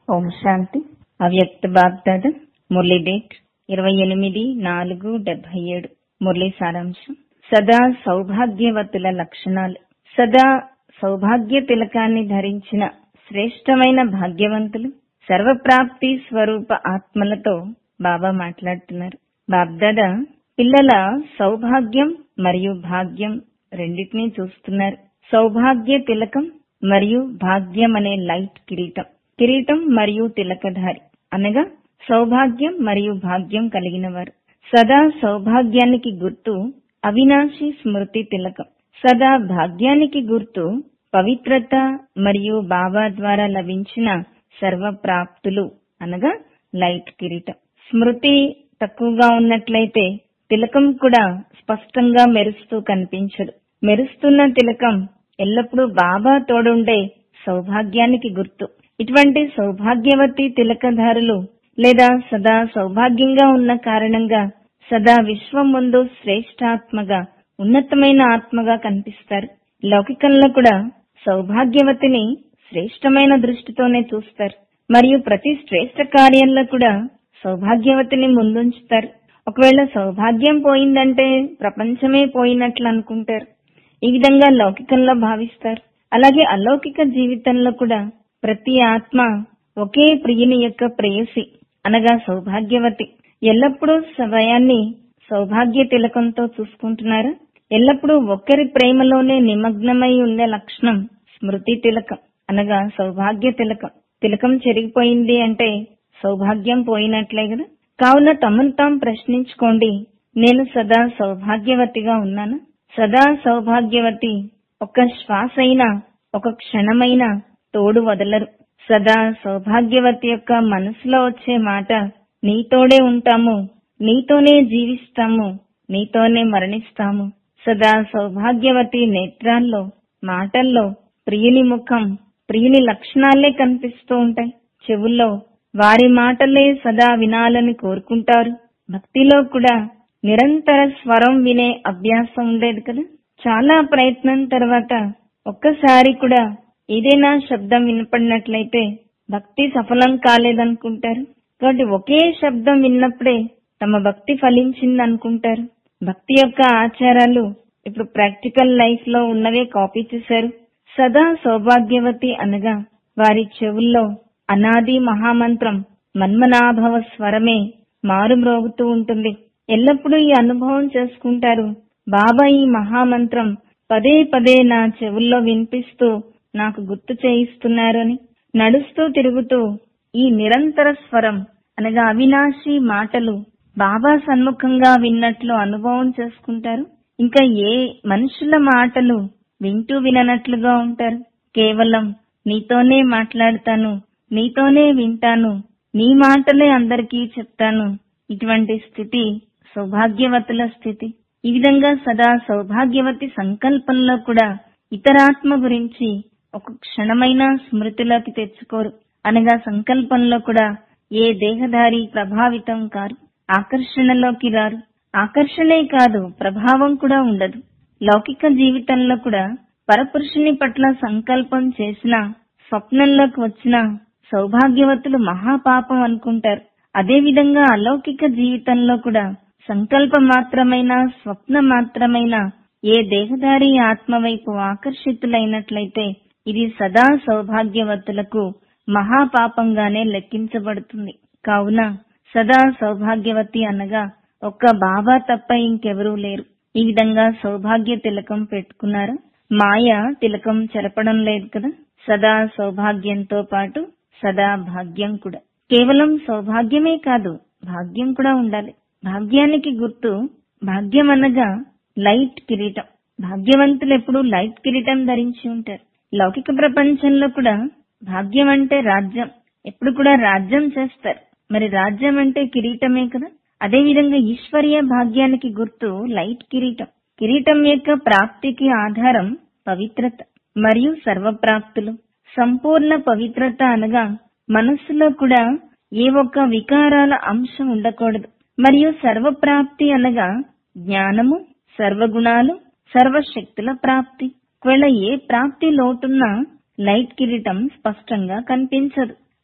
ఓం శాంతి అవ్యక్త బాగ్దాద మురళీ డేట్ ఇరవై ఎనిమిది నాలుగు డెబ్బై ఏడు మురళీ సారాంశం సదా సౌభాగ్యవతుల లక్షణాలు సదా సౌభాగ్య తిలకాన్ని ధరించిన శ్రేష్టమైన భాగ్యవంతులు సర్వప్రాప్తి స్వరూప ఆత్మలతో బాబా మాట్లాడుతున్నారు బాబ్దాద పిల్లల సౌభాగ్యం మరియు భాగ్యం రెండింటినీ చూస్తున్నారు సౌభాగ్య తిలకం మరియు భాగ్యం అనే లైట్ కిరీటం కిరీటం మరియు తిలకధారి అనగా సౌభాగ్యం మరియు భాగ్యం కలిగిన వారు సదా సౌభాగ్యానికి గుర్తు అవినాశి స్మృతి తిలకం సదా భాగ్యానికి గుర్తు పవిత్రత మరియు బాబా ద్వారా లభించిన సర్వప్రాప్తులు అనగా లైట్ కిరీటం స్మృతి తక్కువగా ఉన్నట్లయితే తిలకం కూడా స్పష్టంగా మెరుస్తూ కనిపించదు మెరుస్తున్న తిలకం ఎల్లప్పుడూ బాబా తోడుండే సౌభాగ్యానికి గుర్తు ఇటువంటి సౌభాగ్యవతి తిలకధారులు లేదా సదా సౌభాగ్యంగా ఉన్న కారణంగా సదా విశ్వం ముందు శ్రేష్టాత్మగా ఉన్నతమైన ఆత్మగా కనిపిస్తారు లౌకికంలో కూడా సౌభాగ్యవతిని శ్రేష్టమైన దృష్టితోనే చూస్తారు మరియు ప్రతి శ్రేష్ట కార్యంలో కూడా సౌభాగ్యవతిని ముందుంచుతారు ఒకవేళ సౌభాగ్యం పోయిందంటే ప్రపంచమే పోయినట్లు అనుకుంటారు ఈ విధంగా లౌకికంలో భావిస్తారు అలాగే అలౌకిక జీవితంలో కూడా ప్రతి ఆత్మ ఒకే ప్రియుని యొక్క ప్రేయసి అనగా సౌభాగ్యవతి ఎల్లప్పుడూ సమయాన్ని సౌభాగ్య తిలకంతో చూసుకుంటున్నారా ఎల్లప్పుడూ ఒక్కరి ప్రేమలోనే నిమగ్నమై ఉండే లక్షణం స్మృతి తిలకం అనగా సౌభాగ్య తిలకం తిలకం చెరిగిపోయింది అంటే సౌభాగ్యం పోయినట్లే కదా కావున తమను తాము ప్రశ్నించుకోండి నేను సదా సౌభాగ్యవతిగా ఉన్నాను సదా సౌభాగ్యవతి ఒక శ్వాస అయినా ఒక క్షణమైనా తోడు వదలరు సదా సౌభాగ్యవతి యొక్క మనసులో వచ్చే మాట నీతోడే ఉంటాము నీతోనే జీవిస్తాము నీతోనే మరణిస్తాము సదా సౌభాగ్యవతి నేత్రాల్లో మాటల్లో ప్రియుని ముఖం ప్రియుని లక్షణాలే కనిపిస్తూ ఉంటాయి చెవుల్లో వారి మాటలే సదా వినాలని కోరుకుంటారు భక్తిలో కూడా నిరంతర స్వరం వినే అభ్యాసం ఉండేది కదా చాలా ప్రయత్నం తర్వాత ఒక్కసారి కూడా ఏదైనా శబ్దం వినపడినట్లయితే భక్తి సఫలం కాలేదనుకుంటారు కాబట్టి ఒకే శబ్దం విన్నప్పుడే తమ భక్తి ఫలించింది అనుకుంటారు భక్తి యొక్క ఆచారాలు ఇప్పుడు ప్రాక్టికల్ లైఫ్ లో ఉన్నవే కాపీ చేశారు సదా సౌభాగ్యవతి అనగా వారి చెవుల్లో అనాది మహామంత్రం మన్మనాభవ స్వరమే మారుమ్రోగుతూ ఉంటుంది ఎల్లప్పుడూ ఈ అనుభవం చేసుకుంటారు బాబా ఈ మహామంత్రం పదే పదే నా చెవుల్లో వినిపిస్తూ నాకు గుర్తు చేయిస్తున్నారు అని నడుస్తూ తిరుగుతూ ఈ నిరంతర స్వరం అనగా అవినాశి మాటలు బాబా సన్ముఖంగా విన్నట్లు అనుభవం చేసుకుంటారు ఇంకా ఏ మనుషుల మాటలు వింటూ విననట్లుగా ఉంటారు కేవలం నీతోనే మాట్లాడతాను నీతోనే వింటాను నీ మాటలే అందరికీ చెప్తాను ఇటువంటి స్థితి సౌభాగ్యవతుల స్థితి ఈ విధంగా సదా సౌభాగ్యవతి సంకల్పంలో కూడా ఇతరాత్మ గురించి ఒక క్షణమైనా స్మృతిలోకి తెచ్చుకోరు అనగా సంకల్పంలో కూడా ఏ దేహదారి ప్రభావితం కారు ఆకర్షణలోకి రారు ఆకర్షణే కాదు ప్రభావం కూడా ఉండదు లౌకిక జీవితంలో కూడా పరపురుషుని పట్ల సంకల్పం చేసిన స్వప్నంలోకి వచ్చిన సౌభాగ్యవతులు మహాపాపం అనుకుంటారు అదేవిధంగా అలౌకిక జీవితంలో కూడా సంకల్ప మాత్రమైన స్వప్న మాత్రమైన ఏ దేహదారి ఆత్మ వైపు ఆకర్షితులైనట్లయితే ఇది సదా సౌభాగ్యవతులకు మహాపాపంగానే లెక్కించబడుతుంది కావున సదా సౌభాగ్యవతి అనగా ఒక్క బాబా తప్ప ఇంకెవరూ లేరు ఈ విధంగా సౌభాగ్య తిలకం పెట్టుకున్నారు మాయ తిలకం చెరపడం లేదు కదా సదా సౌభాగ్యంతో పాటు సదా భాగ్యం కూడా కేవలం సౌభాగ్యమే కాదు భాగ్యం కూడా ఉండాలి భాగ్యానికి గుర్తు భాగ్యం అనగా లైట్ కిరీటం భాగ్యవంతులు ఎప్పుడు లైట్ కిరీటం ధరించి ఉంటారు లౌకిక ప్రపంచంలో కూడా భాగ్యం అంటే రాజ్యం ఎప్పుడు కూడా రాజ్యం చేస్తారు మరి రాజ్యం అంటే కిరీటమే కదా అదేవిధంగా ఈశ్వరీయ భాగ్యానికి గుర్తు లైట్ కిరీటం కిరీటం యొక్క ప్రాప్తికి ఆధారం పవిత్రత మరియు సర్వప్రాప్తులు సంపూర్ణ పవిత్రత అనగా మనస్సులో కూడా ఏ ఒక్క వికారాల అంశం ఉండకూడదు మరియు సర్వప్రాప్తి అనగా జ్ఞానము సర్వగుణాలు సర్వశక్తుల ప్రాప్తి ఒకవేళ ఏ ప్రాప్తి లోటున్నా లైట్ కిరీటం స్పష్టంగా కనిపించదు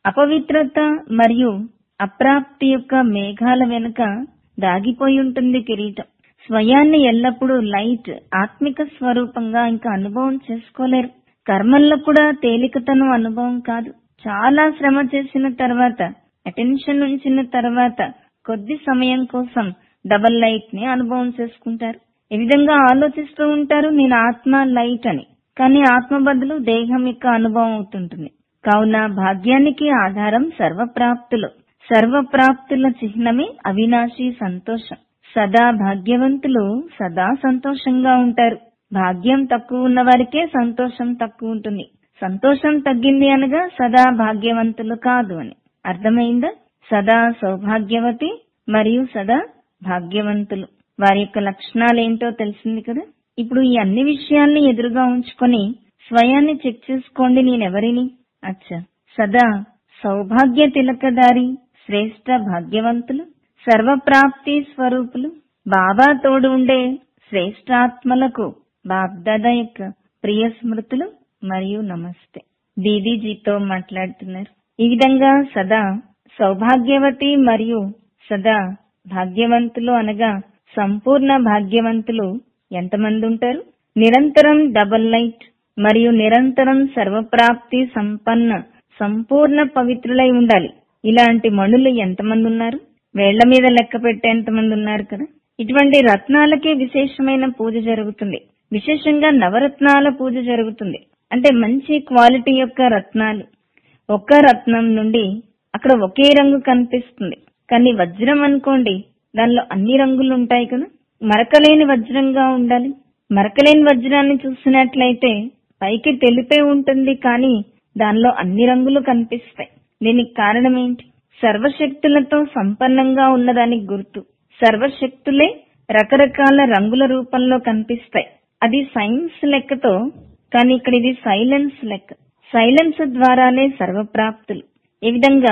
అపవిత్రత మరియు అప్రాప్తి యొక్క మేఘాల వెనుక దాగిపోయి ఉంటుంది కిరీటం స్వయాన్ని ఎల్లప్పుడూ లైట్ ఆత్మిక స్వరూపంగా ఇంకా అనుభవం చేసుకోలేరు కర్మల్లో కూడా తేలికతనం అనుభవం కాదు చాలా శ్రమ చేసిన తర్వాత అటెన్షన్ ఉంచిన తర్వాత కొద్ది సమయం కోసం డబల్ లైట్ ని అనుభవం చేసుకుంటారు ఈ విధంగా ఆలోచిస్తూ ఉంటారు నేను ఆత్మ లైట్ అని కానీ ఆత్మ బదులు దేహం యొక్క అనుభవం అవుతుంటుంది కావున భాగ్యానికి ఆధారం సర్వప్రాప్తులు సర్వప్రాప్తుల చిహ్నమే అవినాశి సంతోషం సదా భాగ్యవంతులు సదా సంతోషంగా ఉంటారు భాగ్యం తక్కువ ఉన్న వారికే సంతోషం తక్కువ ఉంటుంది సంతోషం తగ్గింది అనగా సదా భాగ్యవంతులు కాదు అని అర్థమైందా సదా సౌభాగ్యవతి మరియు సదా భాగ్యవంతులు వారి యొక్క లక్షణాలు ఏంటో తెలిసింది కదా ఇప్పుడు ఈ అన్ని విషయాల్ని ఎదురుగా ఉంచుకొని స్వయాన్ని చెక్ చేసుకోండి నేనెవరిని అచ్చా సదా సౌభాగ్య తిలకదారి శ్రేష్ట భాగ్యవంతులు సర్వప్రాప్తి స్వరూపులు బాబా తోడు ఉండే శ్రేష్టాత్మలకు బాబ్దాదా యొక్క ప్రియ స్మృతులు మరియు నమస్తే దీదీజీతో మాట్లాడుతున్నారు ఈ విధంగా సదా సౌభాగ్యవతి మరియు సదా భాగ్యవంతులు అనగా సంపూర్ణ భాగ్యవంతులు ఎంతమంది ఉంటారు నిరంతరం డబల్ లైట్ మరియు నిరంతరం సర్వప్రాప్తి సంపన్న సంపూర్ణ పవిత్రులై ఉండాలి ఇలాంటి మణులు ఎంతమంది ఉన్నారు వేళ్ల మీద లెక్క పెట్టేంతమంది ఉన్నారు కదా ఇటువంటి రత్నాలకే విశేషమైన పూజ జరుగుతుంది విశేషంగా నవరత్నాల పూజ జరుగుతుంది అంటే మంచి క్వాలిటీ యొక్క రత్నాలు ఒక్క రత్నం నుండి అక్కడ ఒకే రంగు కనిపిస్తుంది కానీ వజ్రం అనుకోండి దానిలో అన్ని రంగులు ఉంటాయి కదా మరకలేని వజ్రంగా ఉండాలి మరకలేని వజ్రాన్ని చూసినట్లయితే పైకి తెలిపే ఉంటుంది కానీ దానిలో అన్ని రంగులు కనిపిస్తాయి దీనికి కారణం ఏంటి సర్వశక్తులతో సంపన్నంగా ఉన్నదానికి గుర్తు సర్వశక్తులే రకరకాల రంగుల రూపంలో కనిపిస్తాయి అది సైన్స్ లెక్కతో కానీ ఇక్కడ ఇది సైలెన్స్ లెక్క సైలెన్స్ ద్వారానే సర్వప్రాప్తులు ఈ విధంగా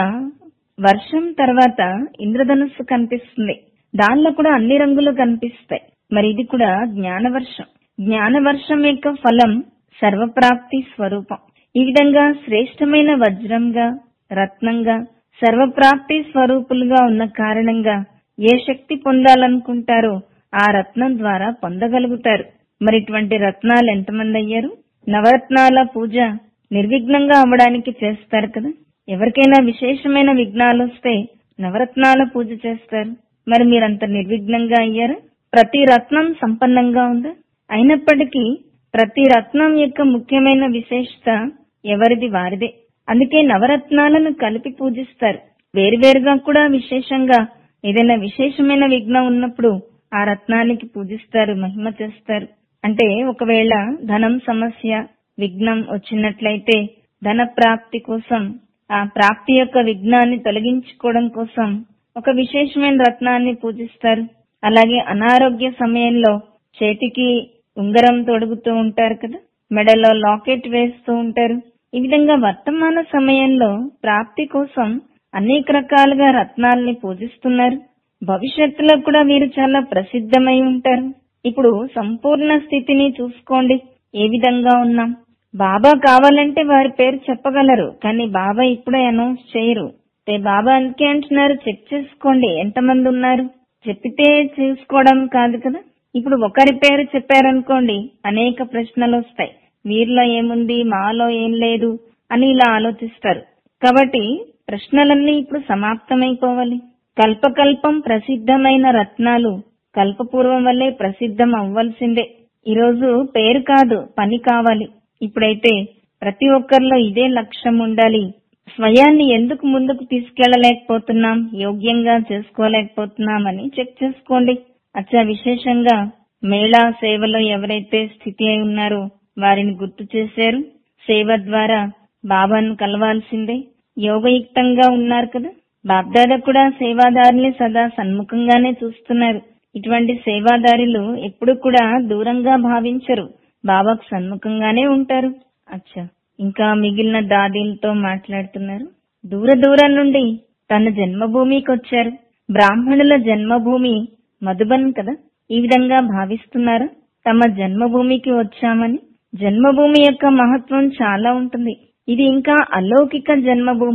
వర్షం తర్వాత ఇంద్రధనుస్సు కనిపిస్తుంది దానిలో కూడా అన్ని రంగులు కనిపిస్తాయి మరి ఇది కూడా జ్ఞానవర్షం జ్ఞానవర్షం యొక్క ఫలం సర్వప్రాప్తి స్వరూపం ఈ విధంగా శ్రేష్టమైన వజ్రంగా రత్నంగా సర్వప్రాప్తి స్వరూపులుగా ఉన్న కారణంగా ఏ శక్తి పొందాలనుకుంటారో ఆ రత్నం ద్వారా పొందగలుగుతారు మరి ఇటువంటి రత్నాలు ఎంతమంది అయ్యారు నవరత్నాల పూజ నిర్విఘ్నంగా అవ్వడానికి చేస్తారు కదా ఎవరికైనా విశేషమైన విఘ్నాలు వస్తే నవరత్నాల పూజ చేస్తారు మరి మీరంత నిర్విఘ్నంగా అయ్యారా ప్రతి రత్నం సంపన్నంగా ఉందా అయినప్పటికీ ప్రతి రత్నం యొక్క ముఖ్యమైన విశేషత ఎవరిది వారిదే అందుకే నవరత్నాలను కలిపి పూజిస్తారు వేరువేరుగా కూడా విశేషంగా ఏదైనా విశేషమైన విఘ్నం ఉన్నప్పుడు ఆ రత్నానికి పూజిస్తారు మహిమ చేస్తారు అంటే ఒకవేళ ధనం సమస్య విఘ్నం వచ్చినట్లయితే ధన ప్రాప్తి కోసం ఆ ప్రాప్తి యొక్క విఘ్నాన్ని తొలగించుకోవడం కోసం ఒక విశేషమైన రత్నాన్ని పూజిస్తారు అలాగే అనారోగ్య సమయంలో చేతికి ఉంగరం తొడుగుతూ ఉంటారు కదా మెడలో లాకెట్ వేస్తూ ఉంటారు ఈ విధంగా వర్తమాన సమయంలో ప్రాప్తి కోసం అనేక రకాలుగా రత్నాల్ని పూజిస్తున్నారు భవిష్యత్తులో కూడా వీరు చాలా ప్రసిద్ధమై ఉంటారు ఇప్పుడు సంపూర్ణ స్థితిని చూసుకోండి ఏ విధంగా ఉన్నాం బాబా కావాలంటే వారి పేరు చెప్పగలరు కానీ బాబా ఇప్పుడే అనౌన్స్ చేయరు అంటే బాబా అందుకే అంటున్నారు చెక్ చేసుకోండి ఎంతమంది ఉన్నారు చెప్పితే చూసుకోవడం కాదు కదా ఇప్పుడు ఒకరి పేరు చెప్పారనుకోండి అనేక ప్రశ్నలు వస్తాయి వీరిలో ఏముంది మాలో ఏం లేదు అని ఇలా ఆలోచిస్తారు కాబట్టి ప్రశ్నలన్నీ ఇప్పుడు సమాప్తమైపోవాలి కల్పకల్పం ప్రసిద్ధమైన రత్నాలు కల్పపూర్వం వల్లే ప్రసిద్ధం అవ్వాల్సిందే ఈరోజు పేరు కాదు పని కావాలి ఇప్పుడైతే ప్రతి ఒక్కరిలో ఇదే లక్ష్యం ఉండాలి స్వయాన్ని ఎందుకు ముందుకు తీసుకెళ్లలేకపోతున్నాం యోగ్యంగా చేసుకోలేకపోతున్నాం అని చెక్ చేసుకోండి అచ్చా విశేషంగా మేళా సేవలో ఎవరైతే స్థితి అయి ఉన్నారో వారిని గుర్తు చేశారు సేవ ద్వారా బాబాను కలవాల్సిందే యోగయుక్తంగా ఉన్నారు కదా బాబ్దాదా కూడా సేవాదారుల్ని సదా సన్ముఖంగానే చూస్తున్నారు ఇటువంటి సేవాదారులు ఎప్పుడు కూడా దూరంగా భావించరు బాబాకు సన్ముఖంగానే ఉంటారు అచ్చా ఇంకా మిగిలిన దాదీలతో మాట్లాడుతున్నారు దూర దూరం నుండి తన జన్మభూమికి వచ్చారు బ్రాహ్మణుల జన్మభూమి మధుబన్ కదా ఈ విధంగా భావిస్తున్నారా తమ జన్మభూమికి వచ్చామని జన్మభూమి యొక్క మహత్వం చాలా ఉంటుంది ఇది ఇంకా అలౌకిక జన్మభూమి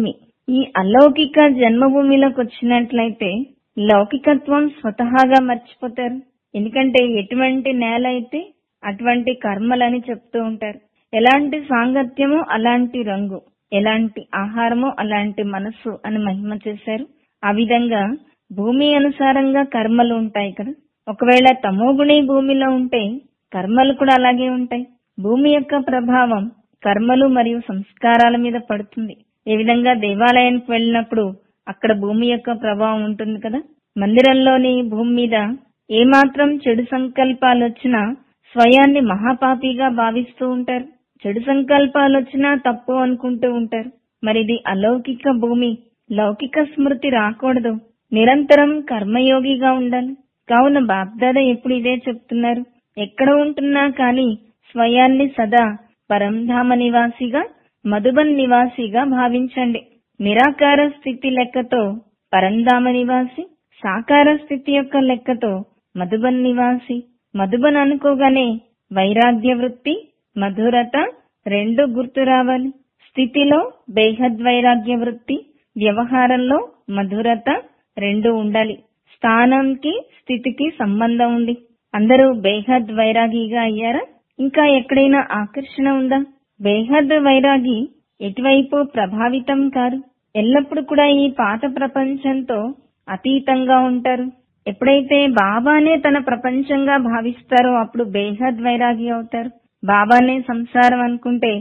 ఈ అలౌకిక జన్మభూమిలోకి వచ్చినట్లయితే లౌకికత్వం స్వతహాగా మర్చిపోతారు ఎందుకంటే ఎటువంటి నేల అయితే అటువంటి కర్మలని చెప్తూ ఉంటారు ఎలాంటి సాంగత్యమో అలాంటి రంగు ఎలాంటి ఆహారమో అలాంటి మనస్సు అని మహిమ చేశారు ఆ విధంగా భూమి అనుసారంగా కర్మలు ఉంటాయి కదా ఒకవేళ తమోగుణి భూమిలో ఉంటే కర్మలు కూడా అలాగే ఉంటాయి భూమి యొక్క ప్రభావం కర్మలు మరియు సంస్కారాల మీద పడుతుంది ఏ విధంగా దేవాలయానికి వెళ్ళినప్పుడు అక్కడ భూమి యొక్క ప్రభావం ఉంటుంది కదా మందిరంలోని భూమి మీద ఏమాత్రం చెడు సంకల్పాలు వచ్చినా స్వయాన్ని మహాపాపిగా భావిస్తూ ఉంటారు చెడు సంకల్పాలు వచ్చినా తప్పు అనుకుంటూ ఉంటారు మరి ఇది అలౌకిక భూమి లౌకిక స్మృతి రాకూడదు నిరంతరం కర్మయోగిగా ఉండాలి కావున బాప్దాద ఎప్పుడు ఇదే చెప్తున్నారు ఎక్కడ ఉంటున్నా కానీ స్వయాన్ని సదా పరంధామ నివాసిగా మధుబన్ నివాసిగా భావించండి నిరాకార స్థితి లెక్కతో పరంధామ నివాసి సాకార స్థితి యొక్క లెక్కతో మధుబన్ నివాసి మధుబన్ అనుకోగానే వైరాగ్య వృత్తి మధురత రెండు గుర్తు రావాలి స్థితిలో బేహద్ వైరాగ్య వృత్తి వ్యవహారంలో మధురత రెండు ఉండాలి స్థానంకి స్థితికి సంబంధం ఉంది అందరూ బేహద్ వైరాగిగా అయ్యారా ఇంకా ఎక్కడైనా ఆకర్షణ ఉందా బేహద్ వైరాగి ఎటువైపు ప్రభావితం కారు ఎల్లప్పుడూ కూడా ఈ పాత ప్రపంచంతో అతీతంగా ఉంటారు ఎప్పుడైతే బాబానే తన ప్రపంచంగా భావిస్తారో అప్పుడు బేహద్ వైరాగి అవుతారు బాబానే సంసారం అనుకుంటే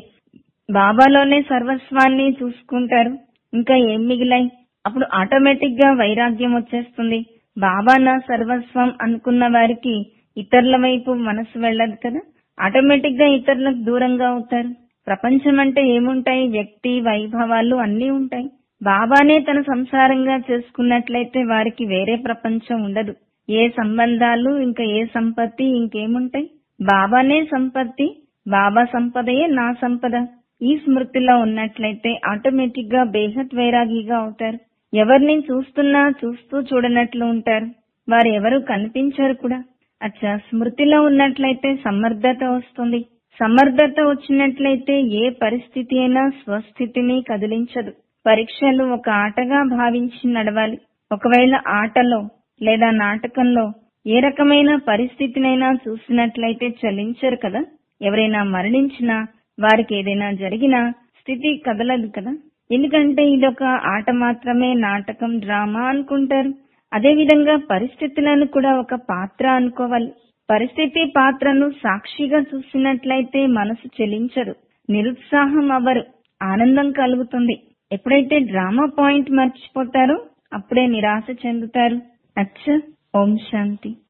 బాబాలోనే సర్వస్వాన్ని చూసుకుంటారు ఇంకా ఏం మిగిలాయి అప్పుడు ఆటోమేటిక్ గా వైరాగ్యం వచ్చేస్తుంది బాబా నా సర్వస్వం అనుకున్న వారికి ఇతరుల వైపు మనసు వెళ్ళదు కదా ఆటోమేటిక్ గా ఇతరులకు దూరంగా అవుతారు ప్రపంచం అంటే ఏముంటాయి వ్యక్తి వైభవాలు అన్నీ ఉంటాయి బాబానే తన సంసారంగా చేసుకున్నట్లయితే వారికి వేరే ప్రపంచం ఉండదు ఏ సంబంధాలు ఇంకా ఏ సంపత్తి ఇంకేముంటాయి బాబానే సంపత్తి బాబా సంపదయే నా సంపద ఈ స్మృతిలో ఉన్నట్లయితే ఆటోమేటిక్ గా బేహత్ వైరాగిగా అవుతారు ఎవరిని చూస్తున్నా చూస్తూ చూడనట్లు ఉంటారు వారు ఎవరు కనిపించరు కూడా అచ్చా స్మృతిలో ఉన్నట్లయితే సమర్థత వస్తుంది సమర్థత వచ్చినట్లయితే ఏ పరిస్థితి అయినా స్వస్థితిని కదిలించదు పరీక్షలు ఒక ఆటగా భావించి నడవాలి ఒకవేళ ఆటలో లేదా నాటకంలో ఏ రకమైన పరిస్థితినైనా చూసినట్లయితే చలించరు కదా ఎవరైనా మరణించినా వారికి ఏదైనా జరిగినా స్థితి కదలదు కదా ఎందుకంటే ఇదొక ఆట మాత్రమే నాటకం డ్రామా అనుకుంటారు అదే విధంగా పరిస్థితులను కూడా ఒక పాత్ర అనుకోవాలి పరిస్థితి పాత్రను సాక్షిగా చూసినట్లయితే మనసు చెలించదు నిరుత్సాహం అవ్వరు ఆనందం కలుగుతుంది ఎప్పుడైతే డ్రామా పాయింట్ మర్చిపోతారో అప్పుడే నిరాశ చెందుతారు అచ్చ ఓం శాంతి